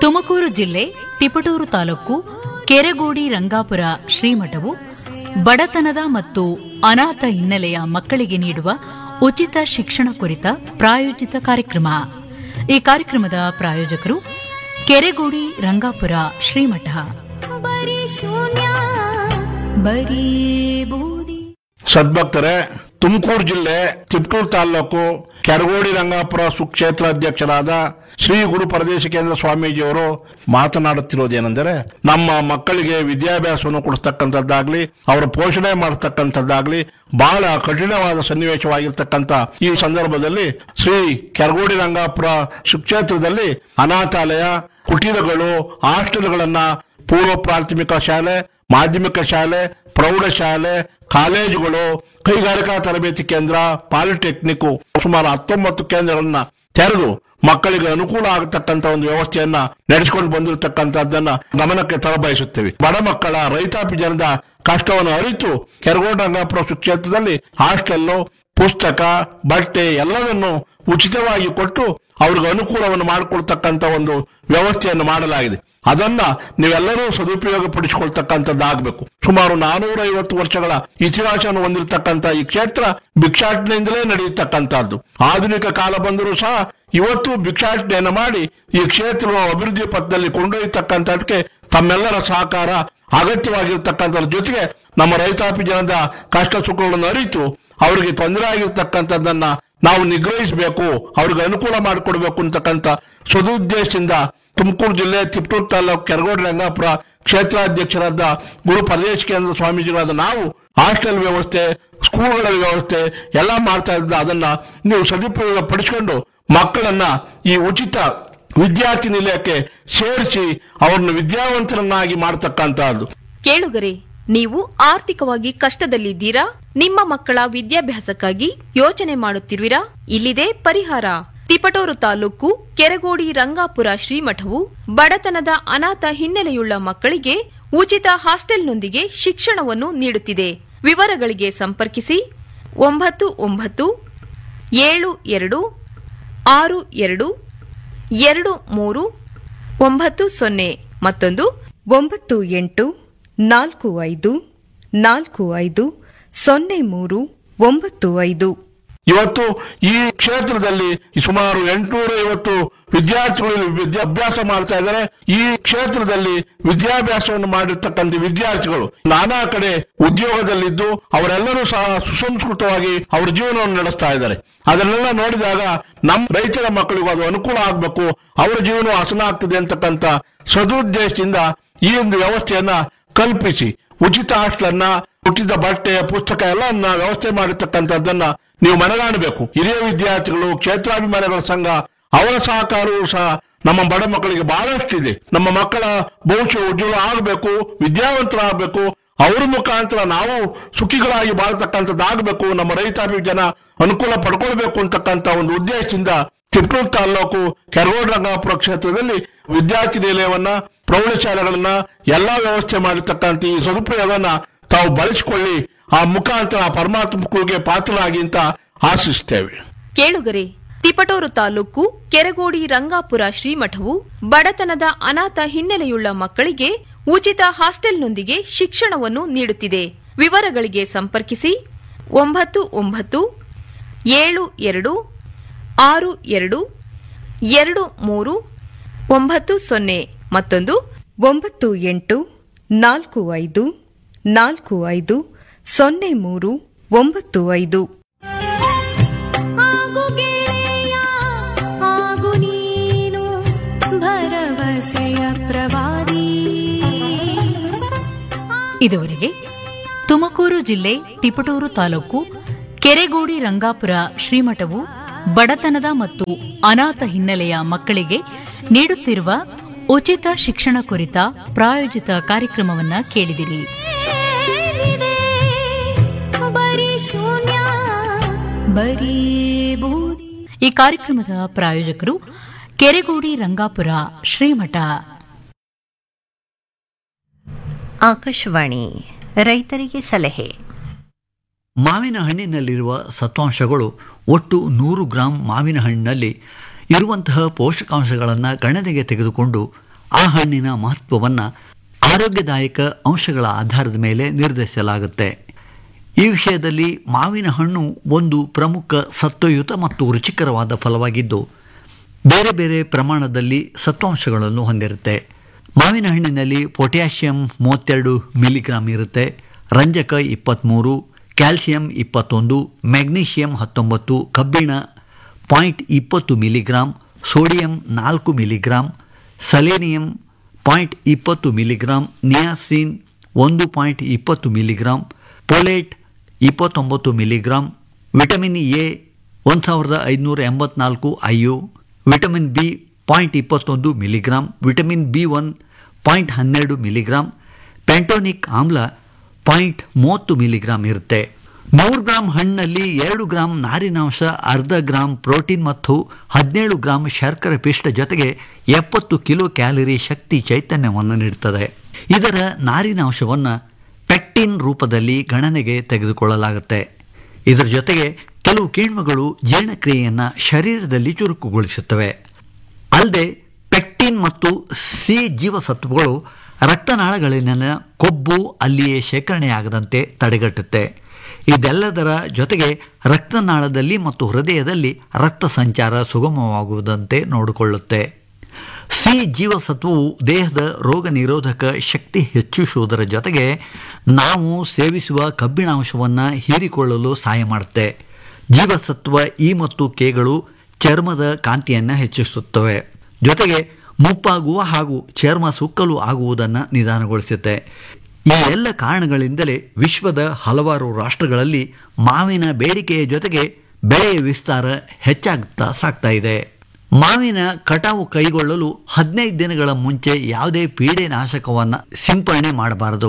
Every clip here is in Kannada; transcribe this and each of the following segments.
ತುಮಕೂರು ಜಿಲ್ಲೆ ತಿಪಟೂರು ತಾಲೂಕು ಕೆರೆಗೋಡಿ ರಂಗಾಪುರ ಶ್ರೀಮಠವು ಬಡತನದ ಮತ್ತು ಅನಾಥ ಹಿನ್ನೆಲೆಯ ಮಕ್ಕಳಿಗೆ ನೀಡುವ ಉಚಿತ ಶಿಕ್ಷಣ ಕುರಿತ ಪ್ರಾಯೋಜಿತ ಕಾರ್ಯಕ್ರಮ ಈ ಕಾರ್ಯಕ್ರಮದ ಪ್ರಾಯೋಜಕರು ಕೆರೆಗೋಡಿ ರಂಗಾಪುರ ಶ್ರೀಮಠ ಬರೀ ಶೂನ್ಯ ಬರೀ ಬೂದಿ ಸದ್ಭಕ್ತರೇ ತುಮಕೂರು ಜಿಲ್ಲೆ ತಿಪ್ಟೂರು ತಾಲೂಕು ಕೆರಗೋಡಿ ರಂಗಾಪುರ ಸುಕ್ಷೇತ್ರ ಅಧ್ಯಕ್ಷರಾದ ಶ್ರೀ ಗುರು ಪರದೇಶ ಕೇಂದ್ರ ಸ್ವಾಮೀಜಿಯವರು ಮಾತನಾಡುತ್ತಿರುವುದೇನೆಂದರೆ ನಮ್ಮ ಮಕ್ಕಳಿಗೆ ವಿದ್ಯಾಭ್ಯಾಸವನ್ನು ಕೊಡಿಸ್ತಕ್ಕಂಥದ್ದಾಗ್ಲಿ ಅವರ ಪೋಷಣೆ ಮಾಡತಕ್ಕಂಥದ್ದಾಗ್ಲಿ ಬಹಳ ಕಠಿಣವಾದ ಸನ್ನಿವೇಶವಾಗಿರ್ತಕ್ಕಂಥ ಈ ಸಂದರ್ಭದಲ್ಲಿ ಶ್ರೀ ಕೆರಗೋಡಿ ರಂಗಾಪುರ ಸುಕ್ಷೇತ್ರದಲ್ಲಿ ಅನಾಥಾಲಯ ಕುಟೀರಗಳು ಹಾಸ್ಟೆಲ್ಗಳನ್ನ ಪೂರ್ವ ಪ್ರಾಥಮಿಕ ಶಾಲೆ ಮಾಧ್ಯಮಿಕ ಶಾಲೆ ಪ್ರೌಢಶಾಲೆ ಕಾಲೇಜುಗಳು ಕೈಗಾರಿಕಾ ತರಬೇತಿ ಕೇಂದ್ರ ಪಾಲಿಟೆಕ್ನಿಕ್ ಸುಮಾರು ಹತ್ತೊಂಬತ್ತು ಕೇಂದ್ರಗಳನ್ನ ತೆರೆದು ಮಕ್ಕಳಿಗೆ ಅನುಕೂಲ ಆಗತಕ್ಕಂತ ಒಂದು ವ್ಯವಸ್ಥೆಯನ್ನ ನಡೆಸಿಕೊಂಡು ಬಂದಿರತಕ್ಕಂತದ್ದನ್ನ ಗಮನಕ್ಕೆ ತರಬಯಸುತ್ತೇವೆ ಬಡ ಮಕ್ಕಳ ರೈತಾಪಿ ಜನದ ಕಷ್ಟವನ್ನು ಅರಿತು ಕೆರಗೋಡ ರಂಗಾಪುರ ಕ್ಷೇತ್ರದಲ್ಲಿ ಹಾಸ್ಟೆಲ್ಲು ಪುಸ್ತಕ ಬಟ್ಟೆ ಎಲ್ಲದನ್ನು ಉಚಿತವಾಗಿ ಕೊಟ್ಟು ಅವ್ರಿಗೆ ಅನುಕೂಲವನ್ನು ಮಾಡಿಕೊಳ್ತಕ್ಕಂತ ಒಂದು ವ್ಯವಸ್ಥೆಯನ್ನು ಮಾಡಲಾಗಿದೆ ಅದನ್ನ ನೀವೆಲ್ಲರೂ ಸದುಪಯೋಗ ಪಡಿಸಿಕೊಳ್ತಕ್ಕಂಥದ್ದಾಗಬೇಕು ಸುಮಾರು ನಾನೂರ ಐವತ್ತು ವರ್ಷಗಳ ಇತಿಹಾಸವನ್ನು ಹೊಂದಿರತಕ್ಕಂಥ ಈ ಕ್ಷೇತ್ರ ಭಿಕ್ಷಾಟನೆಯಿಂದಲೇ ನಡೆಯತಕ್ಕಂಥದ್ದು ಆಧುನಿಕ ಕಾಲ ಬಂದರೂ ಸಹ ಇವತ್ತು ಭಿಕ್ಷಾಟನೆಯನ್ನು ಮಾಡಿ ಈ ಕ್ಷೇತ್ರವನ್ನು ಅಭಿವೃದ್ಧಿ ಪಥದಲ್ಲಿ ಕೊಂಡೊಯ್ಯತಕ್ಕಂಥದಕ್ಕೆ ತಮ್ಮೆಲ್ಲರ ಸಹಕಾರ ಅಗತ್ಯವಾಗಿರ್ತಕ್ಕಂಥದ್ರ ಜೊತೆಗೆ ನಮ್ಮ ರೈತಾಪಿ ಜನದ ಕಷ್ಟ ಸುಖಗಳನ್ನು ಅರಿತು ಅವರಿಗೆ ತೊಂದರೆ ಆಗಿರ್ತಕ್ಕಂಥದ್ದನ್ನ ನಾವು ನಿಗ್ರಹಿಸಬೇಕು ಅವ್ರಿಗೆ ಅನುಕೂಲ ಮಾಡಿಕೊಡ್ಬೇಕು ಅಂತಕ್ಕಂಥ ಸದುದ್ದೇಶದಿಂದ ತುಮಕೂರು ಜಿಲ್ಲೆ ತಿಪ್ಟೂರು ತಾಲೂಕು ಕೆರಗೋಡಿ ರಂಗಾಪುರ ಕ್ಷೇತ್ರಾಧ್ಯಕ್ಷರಾದ ಗುರು ಪರದೇಶ ಕೇಂದ್ರ ಸ್ವಾಮೀಜಿಗಳಾದ ನಾವು ಹಾಸ್ಟೆಲ್ ವ್ಯವಸ್ಥೆ ಸ್ಕೂಲ್ಗಳ ವ್ಯವಸ್ಥೆ ಎಲ್ಲ ಮಾಡ್ತಾ ಇದ್ದ ಅದನ್ನ ನೀವು ಸದುಪಯೋಗ ಪಡಿಸಿಕೊಂಡು ಮಕ್ಕಳನ್ನ ಈ ಉಚಿತ ವಿದ್ಯಾರ್ಥಿ ನಿಲಯಕ್ಕೆ ಸೇರಿಸಿ ಅವರನ್ನು ವಿದ್ಯಾವಂತರನ್ನಾಗಿ ಮಾಡತಕ್ಕಂತಹದ್ದು ಕೇಳುಗರೆ ನೀವು ಆರ್ಥಿಕವಾಗಿ ಕಷ್ಟದಲ್ಲಿದ್ದೀರಾ ನಿಮ್ಮ ಮಕ್ಕಳ ವಿದ್ಯಾಭ್ಯಾಸಕ್ಕಾಗಿ ಯೋಚನೆ ಮಾಡುತ್ತಿರುವಿರಾ ಇಲ್ಲಿದೆ ಪರಿಹಾರ ತಿಪಟೂರು ತಾಲೂಕು ಕೆರಗೋಡಿ ರಂಗಾಪುರ ಶ್ರೀಮಠವು ಬಡತನದ ಅನಾಥ ಹಿನ್ನೆಲೆಯುಳ್ಳ ಮಕ್ಕಳಿಗೆ ಉಚಿತ ಹಾಸ್ಟೆಲ್ನೊಂದಿಗೆ ಶಿಕ್ಷಣವನ್ನು ನೀಡುತ್ತಿದೆ ವಿವರಗಳಿಗೆ ಸಂಪರ್ಕಿಸಿ ಒಂಬತ್ತು ಒಂಬತ್ತು ಏಳು ಎರಡು ಆರು ಎರಡು ಎರಡು ಮೂರು ಒಂಬತ್ತು ಸೊನ್ನೆ ಮತ್ತೊಂದು ಒಂಬತ್ತು ಎಂಟು ನಾಲ್ಕು ಐದು ನಾಲ್ಕು ಐದು ಸೊನ್ನೆ ಮೂರು ಒಂಬತ್ತು ಐದು ಇವತ್ತು ಈ ಕ್ಷೇತ್ರದಲ್ಲಿ ಸುಮಾರು ಎಂಟುನೂರ ಐವತ್ತು ವಿದ್ಯಾರ್ಥಿಗಳು ವಿದ್ಯಾಭ್ಯಾಸ ಮಾಡ್ತಾ ಇದ್ದಾರೆ ಈ ಕ್ಷೇತ್ರದಲ್ಲಿ ವಿದ್ಯಾಭ್ಯಾಸವನ್ನು ಮಾಡಿರ್ತಕ್ಕಂಥ ವಿದ್ಯಾರ್ಥಿಗಳು ನಾನಾ ಕಡೆ ಉದ್ಯೋಗದಲ್ಲಿದ್ದು ಅವರೆಲ್ಲರೂ ಸಹ ಸುಸಂಸ್ಕೃತವಾಗಿ ಅವರ ಜೀವನವನ್ನು ನಡೆಸ್ತಾ ಇದ್ದಾರೆ ಅದನ್ನೆಲ್ಲ ನೋಡಿದಾಗ ನಮ್ಮ ರೈತರ ಮಕ್ಕಳಿಗೂ ಅದು ಅನುಕೂಲ ಆಗಬೇಕು ಅವರ ಜೀವನ ಹಸನ ಆಗ್ತದೆ ಅಂತಕ್ಕಂಥ ಸದುದ್ದೇಶದಿಂದ ಈ ಒಂದು ವ್ಯವಸ್ಥೆಯನ್ನ ಕಲ್ಪಿಸಿ ಉಚಿತ ಹಾಸ್ಟೆಲನ್ನ ಉಚಿತ ಬಟ್ಟೆ ಪುಸ್ತಕ ಎಲ್ಲ ವ್ಯವಸ್ಥೆ ಮಾಡಿರ್ತಕ್ಕಂಥದ್ದನ್ನ ನೀವು ಮನಗಾಣಬೇಕು ಹಿರಿಯ ವಿದ್ಯಾರ್ಥಿಗಳು ಕ್ಷೇತ್ರಾಭಿಮಾನಿಗಳ ಸಂಘ ಅವರ ಸಹಕಾರವೂ ಸಹ ನಮ್ಮ ಬಡ ಮಕ್ಕಳಿಗೆ ಬಹಳಷ್ಟಿದೆ ನಮ್ಮ ಮಕ್ಕಳ ಭವಿಷ್ಯ ಉಜ್ವಲ ಆಗಬೇಕು ವಿದ್ಯಾವಂತರಾಗಬೇಕು ಅವ್ರ ಮುಖಾಂತರ ನಾವು ಸುಖಿಗಳಾಗಿ ಬಾಳ್ತಕ್ಕಂಥದ್ದಾಗಬೇಕು ನಮ್ಮ ರೈತಾಪಿ ಜನ ಅನುಕೂಲ ಪಡ್ಕೊಳ್ಬೇಕು ಅಂತಕ್ಕಂಥ ಒಂದು ಉದ್ದೇಶದಿಂದ ತಿಪ್ಟೂರು ತಾಲೂಕು ಕೆರಗೋಡ ರಂಗಾಪುರ ಕ್ಷೇತ್ರದಲ್ಲಿ ವಿದ್ಯಾರ್ಥಿ ನಿಲಯವನ್ನ ಪ್ರೌಢಶಾಲೆಗಳನ್ನ ಎಲ್ಲಾ ವ್ಯವಸ್ಥೆ ಮಾಡಿರ್ತಕ್ಕಂಥ ಈ ಸದುಪಯೋಗವನ್ನ ತಾವು ಬಳಸಿಕೊಳ್ಳಿ ಆ ಮುಖಾಂತರ ಆ ಪರಮಾತ್ಮ ಕೃಪೆಗೆ ಪಾತ್ರರಾಗಿ ಅಂತ ಆಶಿಸ್ತೇವೆ ಕೇಳುಗರೆ ತಿಪಟೂರು ತಾಲೂಕು ಕೆರಗೋಡಿ ರಂಗಾಪುರ ಶ್ರೀಮಠವು ಬಡತನದ ಅನಾಥ ಹಿನ್ನೆಲೆಯುಳ್ಳ ಮಕ್ಕಳಿಗೆ ಉಚಿತ ಹಾಸ್ಟೆಲ್ನೊಂದಿಗೆ ಶಿಕ್ಷಣವನ್ನು ನೀಡುತ್ತಿದೆ ವಿವರಗಳಿಗೆ ಸಂಪರ್ಕಿಸಿ ಒಂಬತ್ತು ಒಂಬತ್ತು ಏಳು ಎರಡು ಆರು ಎರಡು ಎರಡು ಮೂರು ಒಂಬತ್ತು ಸೊನ್ನೆ ಮತ್ತೊಂದು ಒಂಬತ್ತು ಎಂಟು ನಾಲ್ಕು ಐದು ನಾಲ್ಕು ಐದು ಸೊನ್ನೆ ಮೂರು ಒಂಬತ್ತು ಐದು ಆಗು ಗೆಳೆಯ ಆಗು ನೀನು ಭರವಸೆಯ ಪ್ರವಾದಿ ಇದುವರೆಗೆ ತುಮಕೂರು ಜಿಲ್ಲೆ ತಿಪಟೂರು ತಾಲೂಕು ಕೆರೆಗೋಡಿ ರಂಗಾಪುರ ಶ್ರೀಮಠವು ಬಡತನದ ಮತ್ತು ಅನಾಥ ಹಿನ್ನೆಲೆಯ ಮಕ್ಕಳಿಗೆ ನೀಡುತ್ತಿರುವ ಉಚಿತ ಶಿಕ್ಷಣ ಕುರಿತ ಪ್ರಾಯೋಜಿತ ಕಾರ್ಯಕ್ರಮವನ್ನ ಕೇಳಿದಿರಿ ಏನಿದೆ ಬರೀ ಶೂನ್ಯ ಬರೀ ಬೂದಿ ಈ ಕಾರ್ಯಕ್ರಮದ ಪ್ರಾಯೋಜಕರು ಕೆರೆಗೋಡಿ ರಂಗಾಪುರ ಶ್ರೀಮಠ ಆಕಾಶವಾಣಿ ರೈತರಿಗೆ ಸಲಹೆ ಮಾವಿನ ಹಣ್ಣಿನಲ್ಲಿರುವ ಸತ್ವಾಂಶಗಳು ಒಟ್ಟು ನೂರು ಗ್ರಾಂ ಮಾವಿನ ಹಣ್ಣಿನಲ್ಲಿ ಇರುವಂತಹ ಪೋಷಕಾಂಶಗಳನ್ನು ಗಣನೆಗೆ ತೆಗೆದುಕೊಂಡು ಆ ಹಣ್ಣಿನ ಮಹತ್ವವನ್ನು ಆರೋಗ್ಯದಾಯಕ ಅಂಶಗಳ ಆಧಾರದ ಮೇಲೆ ನಿರ್ಧರಿಸಲಾಗುತ್ತೆ ಈ ವಿಷಯದಲ್ಲಿ ಮಾವಿನ ಹಣ್ಣು ಒಂದು ಪ್ರಮುಖ ಸತ್ವಯುತ ಮತ್ತು ರುಚಿಕರವಾದ ಫಲವಾಗಿದ್ದು ಬೇರೆ ಬೇರೆ ಪ್ರಮಾಣದಲ್ಲಿ ಸತ್ವಾಂಶಗಳನ್ನು ಹೊಂದಿರುತ್ತೆ ಮಾವಿನ ಹಣ್ಣಿನಲ್ಲಿ ಪೊಟ್ಯಾಷಿಯಂ ಮೂವತ್ತೆರಡು ಮಿಲಿಗ್ರಾಮ್ ಇರುತ್ತೆ ರಂಜಕ ಇಪ್ಪತ್ತ್ಮೂರು ಕ್ಯಾಲ್ಸಿಯಂ ಇಪ್ಪತ್ತೊಂದು ಮ್ಯಾಗ್ನೀಷಿಯಂ ಹತ್ತೊಂಬತ್ತು ಕಬ್ಬಿಣ ಪಾಯಿಂಟ್ ಇಪ್ಪತ್ತು ಮಿಲಿಗ್ರಾಮ್ ಸೋಡಿಯಂ ನಾಲ್ಕು ಮಿಲಿಗ್ರಾಮ್ ಸಲೇನಿಯಂ ಪಾಯಿಂಟ್ ಇಪ್ಪತ್ತು ಮಿಲಿಗ್ರಾಮ್ ನಿಯಾಸಿನ್ ಒಂದು ಪಾಯಿಂಟ್ ಇಪ್ಪತ್ತು ಮಿಲಿಗ್ರಾಮ್ ಪೊಲೇಟ್ ಇಪ್ಪತ್ತೊಂಬತ್ತು ಮಿಲಿಗ್ರಾಮ್ ವಿಟಮಿನ್ ಎ ಒಂದು ಸಾವಿರದ ಐದುನೂರ ಎಂಬತ್ನಾಲ್ಕು I U vitamin B point ಇಪ್ಪತ್ತೊಂದು milligram vitamin B one point ಹನ್ನೆರಡು ಮಿಲಿಗ್ರಾಮ್ ಪೆಂಟೋನಿಕ್ ಆಮ್ಲ ಪಾಯಿಂಟ್ ಮೂವತ್ತು ಮಿಲಿಗ್ರಾಮ್ ಇರುತ್ತೆ ನೂರು ಗ್ರಾಂ ಹಣ್ಣಲ್ಲಿ ಎರಡು ಗ್ರಾಂ ನಾರಿನಾಂಶ ಅರ್ಧ ಗ್ರಾಂ ಪ್ರೋಟೀನ್ ಮತ್ತು ಹದಿನೇಳು ಗ್ರಾಂ ಶರ್ಕರೆ ಪಿಷ್ಟ ಜೊತೆಗೆ ಎಪ್ಪತ್ತು ಕಿಲೋ ಕ್ಯಾಲರಿ ಶಕ್ತಿ ಚೈತನ್ಯವನ್ನು ನೀಡುತ್ತದೆ ಇದರ ನಾರಿನಾಂಶವನ್ನು ಪೆಕ್ಟಿನ್ ರೂಪದಲ್ಲಿ ಗಣನೆಗೆ ತೆಗೆದುಕೊಳ್ಳಲಾಗುತ್ತೆ ಇದರ ಜೊತೆಗೆ ಕೆಲವು ಕಿಣ್ವಗಳು ಜೀರ್ಣಕ್ರಿಯೆಯನ್ನು ಶರೀರದಲ್ಲಿ ಚುರುಕುಗೊಳಿಸುತ್ತವೆ ಅಲ್ಲದೆ ಪೆಕ್ಟಿನ್ ಮತ್ತು ಸಿ ಜೀವಸತ್ವಗಳು ರಕ್ತನಾಳಗಳಲ್ಲಿನ ಕೊಬ್ಬು ಅಲ್ಲಿಯೇ ಶೇಖರಣೆಯಾಗದಂತೆ ತಡೆಗಟ್ಟುತ್ತೆ ಇದೆಲ್ಲದರ ಜೊತೆಗೆ ರಕ್ತನಾಳದಲ್ಲಿ ಮತ್ತು ಹೃದಯದಲ್ಲಿ ರಕ್ತ ಸಂಚಾರ ಸುಗಮವಾಗುವುದಂತೆ ನೋಡಿಕೊಳ್ಳುತ್ತೆ ಸಿ ಜೀವಸತ್ವವು ದೇಹದ ರೋಗ ನಿರೋಧಕ ಶಕ್ತಿ ಹೆಚ್ಚಿಸುವುದರ ಜೊತೆಗೆ ನಾವು ಸೇವಿಸುವ ಕಬ್ಬಿಣಾಂಶವನ್ನು ಹೀರಿಕೊಳ್ಳಲು ಸಹಾಯ ಮಾಡುತ್ತೆ ಜೀವಸತ್ವ ಇ ಮತ್ತು ಕೆಗಳು ಚರ್ಮದ ಕಾಂತಿಯನ್ನು ಹೆಚ್ಚಿಸುತ್ತವೆ ಜೊತೆಗೆ ಮುಪ್ಪಾಗುವ ಹಾಗೂ ಚರ್ಮ ಸುಕ್ಕಲು ಆಗುವುದನ್ನು ನಿಧಾನಗೊಳಿಸುತ್ತೆ ಈ ಎಲ್ಲ ಕಾರಣಗಳಿಂದಲೇ ವಿಶ್ವದ ಹಲವಾರು ರಾಷ್ಟ್ರಗಳಲ್ಲಿ ಮಾವಿನ ಬೇಡಿಕೆಯ ಜೊತೆಗೆ ಬೆಳೆಯ ವಿಸ್ತಾರ ಹೆಚ್ಚಾಗ್ತಾ ಸಾಗ್ತಾ ಇದೆ ಮಾವಿನ ಕಟಾವು ಕೈಗೊಳ್ಳಲು ಹದಿನೈದು ದಿನಗಳ ಮುಂಚೆ ಯಾವುದೇ ಪೀಡೆ ನಾಶಕವನ್ನು ಸಿಂಪರಣೆ ಮಾಡಬಾರದು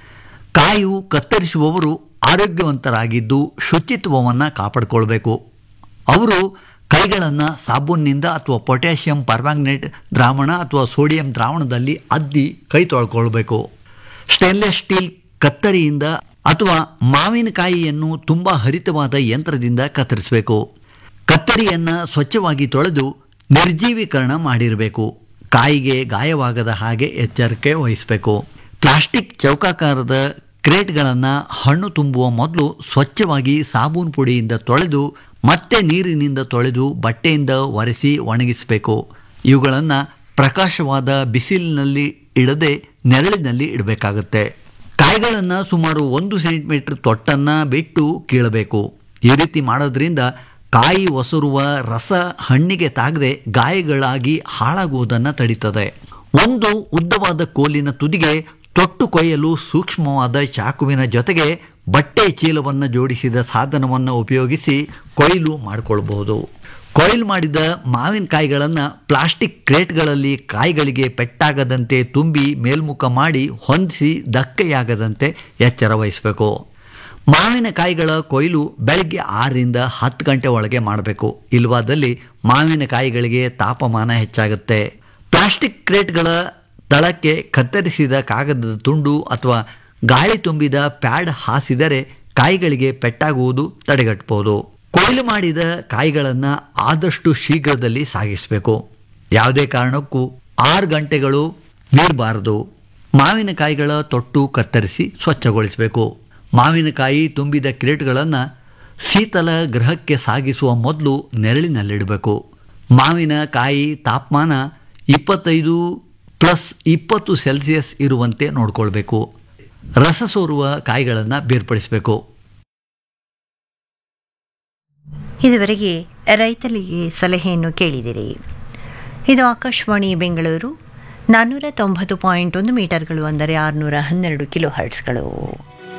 ಕಾಯು ಕತ್ತರಿಸುವವರು ಆರೋಗ್ಯವಂತರಾಗಿದ್ದು ಶುಚಿತ್ವವನ್ನು ಕಾಪಾಡಿಕೊಳ್ಬೇಕು ಅವರು ಕೈಗಳನ್ನು ಸಾಬೂನಿನಿಂದ ಅಥವಾ ಪೊಟ್ಯಾಷಿಯಂ ಪರ್ಮ್ಯಾಂಗನೇಟ್ ದ್ರಾವಣ ಅಥವಾ ಸೋಡಿಯಂ ದ್ರಾವಣದಲ್ಲಿ ಅದ್ದಿ ಕೈ ತೊಳ್ಕೊಳ್ಬೇಕು ಸ್ಟೇನ್ಲೆಸ್ ಸ್ಟೀಲ್ ಕತ್ತರಿಯಿಂದ ಅಥವಾ ಮಾವಿನಕಾಯಿಯನ್ನು ತುಂಬ ಹರಿತವಾದ ಯಂತ್ರದಿಂದ ಕತ್ತರಿಸಬೇಕು ಕತ್ತರಿಯನ್ನು ಸ್ವಚ್ಛವಾಗಿ ತೊಳೆದು ನಿರ್ಜೀವೀಕರಣ ಮಾಡಿರಬೇಕು ಕಾಯಿಗೆ ಗಾಯವಾಗದ ಹಾಗೆ ಎಚ್ಚರಿಕೆ ವಹಿಸಬೇಕು ಪ್ಲಾಸ್ಟಿಕ್ ಚೌಕಾಕಾರದ ಕ್ರೇಟ್ಗಳನ್ನು ಹಣ್ಣು ತುಂಬುವ ಮೊದಲು ಸ್ವಚ್ಛವಾಗಿ ಸಾಬೂನು ಪುಡಿಯಿಂದ ತೊಳೆದು ಮತ್ತೆ ನೀರಿನಿಂದ ತೊಳೆದು ಬಟ್ಟೆಯಿಂದ ಒರೆಸಿ ಒಣಗಿಸಬೇಕು ಇವುಗಳನ್ನು ಪ್ರಕಾಶವಾದ ಬಿಸಿಲಿನಲ್ಲಿ ಇಡದೆ ನೆರಳಿನಲ್ಲಿ ಇಡಬೇಕಾಗುತ್ತೆ ಕಾಯಿಗಳನ್ನು ಸುಮಾರು ಒಂದು ಸೆಂಟಿಮೀಟರ್ ತೊಟ್ಟನ್ನು ಬಿಟ್ಟು ಕೀಳಬೇಕು ಈ ರೀತಿ ಮಾಡೋದ್ರಿಂದ ಕಾಯಿ ಒಸರುವ ರಸ ಹಣ್ಣಿಗೆ ತಾಗದೆ ಗಾಯಗಳಾಗಿ ಹಾಳಾಗುವುದನ್ನು ತಡೀತದೆ ಒಂದು ಉದ್ದವಾದ ಕೋಲಿನ ತುದಿಗೆ ತೊಟ್ಟು ಕೊಯ್ಯಲು ಸೂಕ್ಷ್ಮವಾದ ಚಾಕುವಿನ ಜೊತೆಗೆ ಬಟ್ಟೆ ಚೀಲವನ್ನು ಜೋಡಿಸಿದ ಸಾಧನವನ್ನು ಉಪಯೋಗಿಸಿ ಕೊಯ್ಲು ಮಾಡಿಕೊಳ್ಬಹುದು ಕೊಯ್ಲು ಮಾಡಿದ ಮಾವಿನಕಾಯಿಗಳನ್ನು ಪ್ಲಾಸ್ಟಿಕ್ ಕ್ರೇಟ್ಗಳಲ್ಲಿ ಕಾಯಿಗಳಿಗೆ ಪೆಟ್ಟಾಗದಂತೆ ತುಂಬಿ ಮೇಲ್ಮುಖ ಮಾಡಿ ಹೊಂದಿಸಿ ಧಕ್ಕೆಯಾಗದಂತೆ ಎಚ್ಚರ ವಹಿಸಬೇಕು ಮಾವಿನಕಾಯಿಗಳ ಕೊಯ್ಲು ಬೆಳಗ್ಗೆ ಆರರಿಂದ ಹತ್ತು ಗಂಟೆ ಒಳಗೆ ಮಾಡಬೇಕು ಇಲ್ವಾದಲ್ಲಿ ಮಾವಿನಕಾಯಿಗಳಿಗೆ ತಾಪಮಾನ ಹೆಚ್ಚಾಗುತ್ತೆ ಪ್ಲಾಸ್ಟಿಕ್ ಕ್ರೇಟ್ಗಳ ತಳಕ್ಕೆ ಕತ್ತರಿಸಿದ ಕಾಗದದ ತುಂಡು ಅಥವಾ ಗಾಳಿ ತುಂಬಿದ ಪ್ಯಾಡ್ ಹಾಸಿದರೆ ಕಾಯಿಗಳಿಗೆ ಪೆಟ್ಟಾಗುವುದು ತಡೆಗಟ್ಟಬಹುದು ಕೊಯ್ಲು ಮಾಡಿದ ಕಾಯಿಗಳನ್ನು ಆದಷ್ಟು ಶೀಘ್ರದಲ್ಲಿ ಸಾಗಿಸಬೇಕು ಯಾವುದೇ ಕಾರಣಕ್ಕೂ ಆರು ಗಂಟೆಗಳು ನೀಡಬಾರದು ಮಾವಿನಕಾಯಿಗಳ ತೊಟ್ಟು ಕತ್ತರಿಸಿ ಸ್ವಚ್ಛಗೊಳಿಸಬೇಕು ಮಾವಿನಕಾಯಿ ತುಂಬಿದ ಕ್ರೇಟ್ಗಳನ್ನು ಶೀತಲ ಗೃಹಕ್ಕೆ ಸಾಗಿಸುವ ಮೊದಲು ನೆರಳಿನಲ್ಲಿಡಬೇಕು ಮಾವಿನಕಾಯಿ ತಾಪಮಾನ ಇಪ್ಪತ್ತೈದು ಪ್ಲಸ್ ಇಪ್ಪತ್ತು ಸೆಲ್ಸಿಯಸ್ ಇರುವಂತೆ ನೋಡಿಕೊಳ್ಬೇಕು ರಸ ಸೋರುವ ಕಾಯಿಗಳನ್ನು ಬೇರ್ಪಡಿಸಬೇಕು ಇದುವರೆಗೆ ರೈತರಿಗೆ ಸಲಹೆಯನ್ನು ಕೇಳಿದಿರಿ ಇದು ಆಕಾಶವಾಣಿ ಬೆಂಗಳೂರು ನಾನ್ನೂರ ತೊಂಬತ್ತು ಪಾಯಿಂಟ್ ಒಂದು ಮೀಟರ್ಗಳು ಅಂದರೆ ಆರುನೂರ ಹನ್ನೆರಡು ಕಿಲೋ ಹರ್ಟ್ಸ್ಗಳು